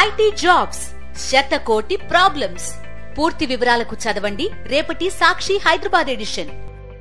IT jobs శతకోటి problems పూర్తి వివరాలకు చదవండి రేపటి సాక్షి హైదరాబాద్ ఎడిషన్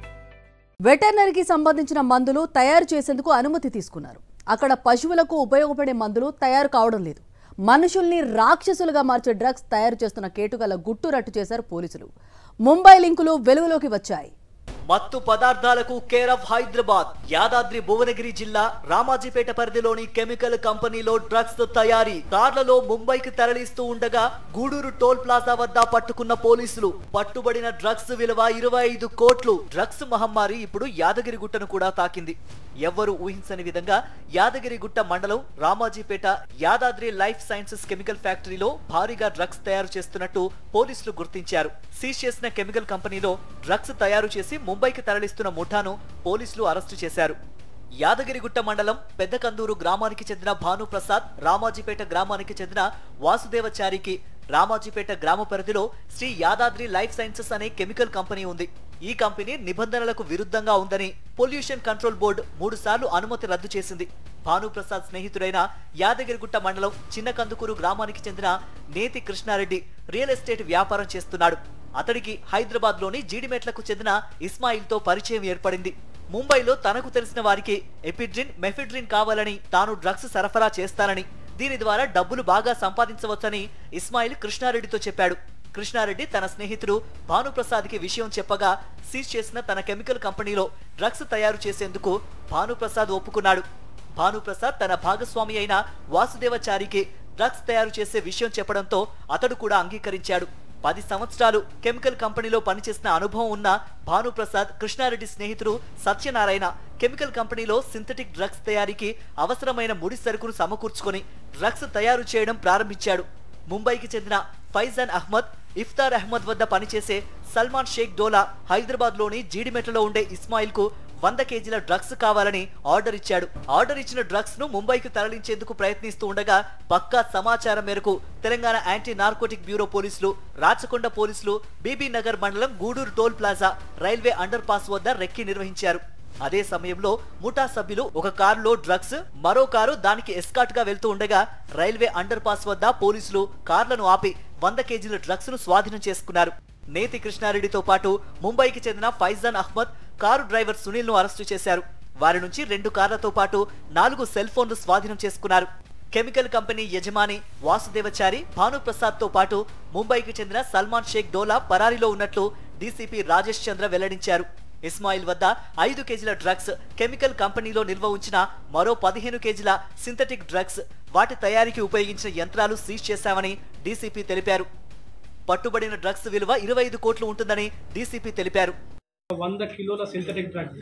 వెటర్నరీకి సంబంధించిన మందులు తయారు చేసేందుకు అనుమతి తీసుకున్నారు అక్కడ పశువులకు ఉపయోగపడే మందులు తయారు కావడం లేదు మనుషుల్ని రాక్షసులుగా మార్చే డ్రగ్స్ తయారు చేస్తున్న కేటుగల గుట్టు రట్టు చేశారు పోలీసులు ముంబై లింకులు వెలుగులోకి వచ్చాయి మత్తు పదార్థాలకు కేర్ ఆఫ్ హైదరాబాద్ యాదాద్రి భువనగిరి జిల్లా రామాజీపేట పరిధిలోని కెమికల్ కంపెనీలో డ్రగ్స్ తయారీ కార్లలో ముంబైకి తరలిస్తూ ఉండగా గూడూరు టోల్ ప్లాజా వద్ద పట్టుకున్న పోలీసులు పట్టుబడిన డ్రగ్స్ విలువ ఇరవై ఐదు కోట్లు డ్రగ్స్ మహమ్మారి ఇప్పుడు యాదగిరిగుట్టను కూడా తాకింది ఎవ్వరూ ఊహించని విధంగా యాదగిరిగుట్ట మండలం Ramajipeta Yadadri life sciences chemical ఫ్యాక్టరీలో భారీగా డ్రగ్స్ తయారు చేస్తున్నట్టు పోలీసులు గుర్తించారు సీజ్ చేసిన కెమికల్ కంపెనీలో డ్రగ్స్ తయారు చేసి ముంబైకి తరలిస్తున్న ముఠాను పోలీసులు అరెస్టు చేశారు యాదగిరిగుట్ట మండలం పెద్దకందూరు గ్రామానికి చెందిన భానుప్రసాద్ రామాజీపేట గ్రామానికి చెందిన వాసుదేవచారికి రామాజీపేట గ్రామ పరిధిలో శ్రీ యాదాద్రి లైఫ్ సైన్సెస్ అనే కెమికల్ కంపెనీ ఉంది ఈ కంపెనీ నిబంధనలకు విరుద్ధంగా ఉందని పొల్యూషన్ కంట్రోల్ బోర్డు మూడు సార్లు అనుమతి రద్దు చేసింది భానుప్రసాద్ స్నేహితుడైన యాదగిరిగుట్ట మండలం చిన్నకందుకూరు గ్రామానికి చెందిన నేతి కృష్ణారెడ్డి రియల్ ఎస్టేట్ వ్యాపారం చేస్తున్నాడు అతడికి హైదరాబాద్ లోని జీడిమెట్లకు చెందిన ఇస్మాయిల్ తో పరిచయం ఏర్పడింది ముంబైలో తనకు తెలిసిన వారికి ఎపిడ్రిన్ మెఫిడ్రిన్ కావాలని తాను డ్రగ్స్ సరఫరా చేస్తానని దీని ద్వారా డబ్బులు బాగా సంపాదించవచ్చని ఇస్మాయిల్ కృష్ణారెడ్డితో చెప్పాడు కృష్ణారెడ్డి తన స్నేహితుడు భానుప్రసాద్కి విషయం చెప్పగా సీజ్ చేసిన తన కెమికల్ కంపెనీలో డ్రగ్స్ తయారు చేసేందుకు భానుప్రసాద్ ఒప్పుకున్నాడు భానుప్రసాద్ తన భాగస్వామి అయిన వాసుదేవచారికి డ్రగ్స్ తయారు చేసే విషయం చెప్పడంతో అతడు కూడా అంగీకరించాడు పది సంవత్సరాలు కెమికల్ కంపెనీలో పనిచేసిన అనుభవం ఉన్న భానుప్రసాద్ కృష్ణారెడ్డి స్నేహితుడు సత్యనారాయణ కెమికల్ కంపెనీలో సింథటిక్ డ్రగ్స్ తయారీకి అవసరమైన ముడి సరుకును సమకూర్చుకొని డ్రగ్స్ తయారు చేయడం ప్రారంభించాడు ముంబైకి చెందిన ఫైజాన్ అహ్మద్ ఇఫ్తార్ అహ్మద్ వద్ద పనిచేసే సల్మాన్ షేక్ డోలా హైదరాబాద్ లోని జీడిమెట్లలో ఉండే ఇస్మాయిల్ కు వంద కేజీల డ్రగ్స్ కావాలని ఆర్డర్ ఇచ్చాడు ఆర్డర్ ఇచ్చిన డ్రగ్స్ ను ముంబైకి తరలించేందుకు ప్రయత్నిస్తూ ఉండగా పక్కా సమాచారం మేరకు తెలంగాణ యాంటీ నార్కోటిక్ బ్యూరో పోలీసులు రాచకొండ పోలీసులు బీబీ నగర్ మండలం Gudur toll plaza railway underpass వద్ద రెక్కి నిర్వహించారు అదే సమయంలో ముఠా సభ్యులు ఒక కారులో డ్రగ్స్ మరో కారు దానికి ఎస్కాట్ గా వెళ్తూ ఉండగా రైల్వే అండర్ పాస్ వద్ద పోలీసులు కార్లను ఆపి వంద కేజీల డ్రగ్స్ ను స్వాధీనం చేసుకున్నారు నేతి కృష్ణారెడ్డితో పాటు ముంబైకి చెందిన ఫైజాన్ అహ్మద్ కారు డ్రైవర్ సునీల్ ను అరెస్టు చేశారు వారి నుంచి రెండు కార్లతో పాటు నాలుగు సెల్ ఫోన్లు స్వాధీనం చేసుకున్నారు కెమికల్ కంపెనీ యజమాని వాసుదేవచారి భానుప్రసాద్ తో పాటు ముంబైకి చెందిన సల్మాన్ షేక్ డోలా పరారీలో ఉన్నట్లు డీసీపీ రాజేష్ చంద్ర వెల్లడించారు ఇస్మాయిల్ వద్ద ఐదు కేజీల డ్రగ్స్ కెమికల్ కంపెనీలో నిల్వ ఉంచిన మరో పదిహేను కేజీల సింథటిక్ డ్రగ్స్ వాటి తయారీకి ఉపయోగించిన యంత్రాలు సీజ్ చేశామని డీసీపీ తెలిపారు పట్టుబడిన డ్రగ్స్ విలువ ఇరవై ఐదు కోట్లు ఉంటుందని డీసీపీ తెలిపారు వంద కిలోల సింథటిక్ డ్రగ్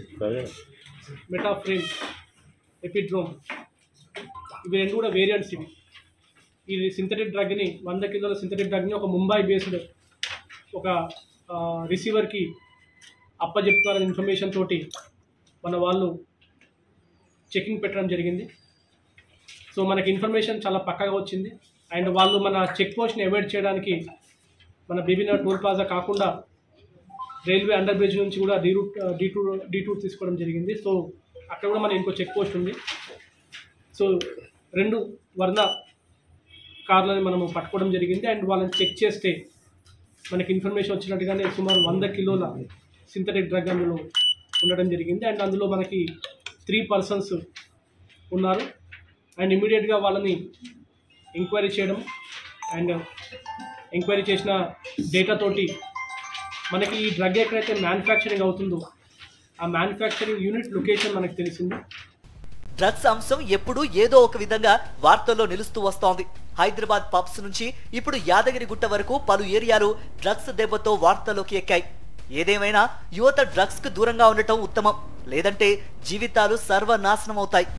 మెటాఫ్రేమ్ ఎపిడ్రోమ్ ఇవి రెండు కూడా వేరియంట్స్ ఇవి ఈ సింథటిక్ డ్రగ్ని వంద కిలోల సింథటిక్ డ్రగ్ని ఒక ముంబై బేస్డ్ ఒక రిసీవర్కి అప్పచెప్తారనే ఇన్ఫర్మేషన్ తోటి మన వాళ్ళు చెకింగ్ పెట్టడం జరిగింది సో మనకి ఇన్ఫర్మేషన్ చాలా పక్కగా వచ్చింది అండ్ వాళ్ళు మన చెక్ పోస్ట్ని అవాయిడ్ చేయడానికి మన బీబీనగర్ టోల్ ప్లాజా కాకుండా రైల్వే అండర్ బ్రిడ్జ్ నుంచి కూడా D route D two D two తీసుకోవడం జరిగింది సో అక్కడ కూడా మన ఇంకో చెక్ పోస్ట్ ఉంది సో రెండు వర్ణ కార్లని మనము పట్టుకోవడం జరిగింది అండ్ వాళ్ళని చెక్ చేస్తే మనకి ఇన్ఫర్మేషన్ వచ్చినట్టుగానే సుమారు వంద కిలోల సింథటిక్ డ్రగ్ అందులో ఉండడం జరిగింది అండ్ అందులో మనకి త్రీ పర్సన్స్ ఉన్నారు అండ్ ఇమీడియట్గా వాళ్ళని ఎంక్వైరీ చేయడం అండ్ ఎంక్వైరీ చేసిన డేటా తోటి మనకి ఈ డ్రగ్ ఎక్కడైతే మ్యానుఫ్యాక్చరింగ్ అవుతుందో ఆ మ్యానుఫ్యాక్చరింగ్ యూనిట్ లొకేషన్ మనకు తెలిసింది డ్రగ్స్ అంశం ఎప్పుడూ ఏదో ఒక విధంగా వార్తల్లో నిలుస్తూ వస్తోంది హైదరాబాద్ పబ్స్ నుంచి ఇప్పుడు యాదగిరిగుట్ట వరకు పలు ఏరియాలు డ్రగ్స్ దెబ్బతో వార్తల్లోకి ఎక్కాయి ఏదేమైనా యువత డ్రగ్స్ కు దూరంగా ఉండటం ఉత్తమం లేదంటే జీవితాలు సర్వనాశనం అవుతాయి